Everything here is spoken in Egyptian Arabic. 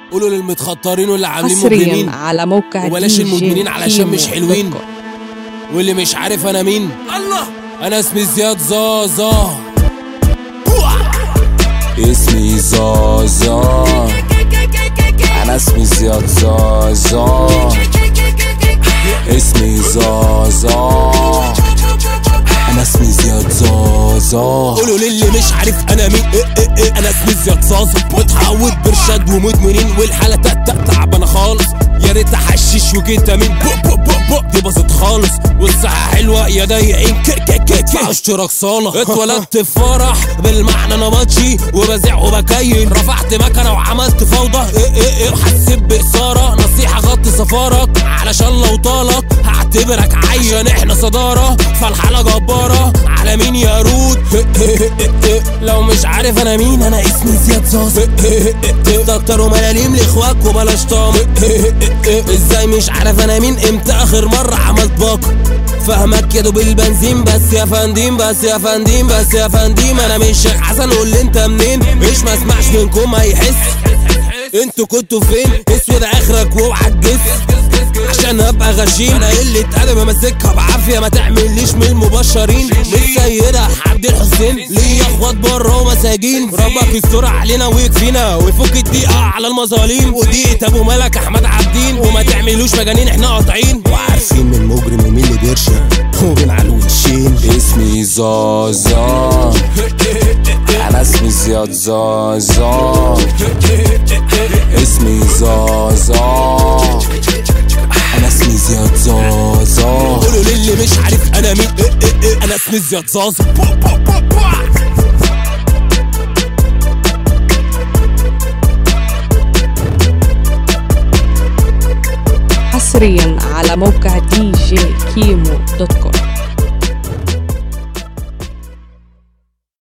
قولوا للمتخطرين واللي عاملين حصريا مجرمين على موقع وبلاش دي المدمنين جي علشان كيمو مش حلوين. دوت كوم. واللي مش عارف انا مين الله انا اسمي زياد زازا اسمي زازا انا اسمي زياد زازا اسمي زازا انا اسمي زياد زازا قولوا للي مش عارف انا مين إيه إيه إيه انا اسمي زياد زازا متعود برشاد ومدمنين والحاله تأتأ تعبانه خالص يا ريت احشش وجيت امين بو بو بو بو دي باظت خالص والصحة حلوة يا ضايعين كيك كيك كيك في اشتراك صالة اتولدت في فرح بالمعنى انا باتشي وبزع وبكيل رفعت مكنة وعملت فوضى ايه ايه ايه وحسيت بإثارة نصيحة غطي سفارك علشان لو طالك هعتبرك عيان احنا صدارة فالحالة جبارة على مين يا رود لو مش عارف انا مين انا اسمي زياد زاز تكتروا ملاليم لاخواك وبلاش طعم ازاي مش عارف انا مين امتى اخر مرة عملت باقة فهمك يا دوب البنزين بس يا فنديم بس يا فنديم بس يا فنديم انا مش شيخ حسن قول لي انت منين مش ما اسمعش منكم هيحس انتوا كنتوا فين اسود اخرك واوعى تجس عشان ابقى غشيم انا قلة ادب امسكها بعافيه ما تعمليش من المبشرين مش سيدة عبد الحسين ليا اخوات بره ومساجين ربك يستر علينا ويكفينا ويفك الضيقه على المظالم ودقيقة ابو ملك احمد عابدين وما تعملوش مجانين احنا قاطعين وعارفين من مجرم ومين اللي بيرشد ومين على الوشين اسمي زازا انا اسمي زياد زازا اسمي زازا انا اسمي زياد زازا قولوا للي مش عارف انا مين إيه إيه إيه انا اسمي زياد زازا بو بو بو بو. حصريا على موقع دي جي كيمو دوت كوم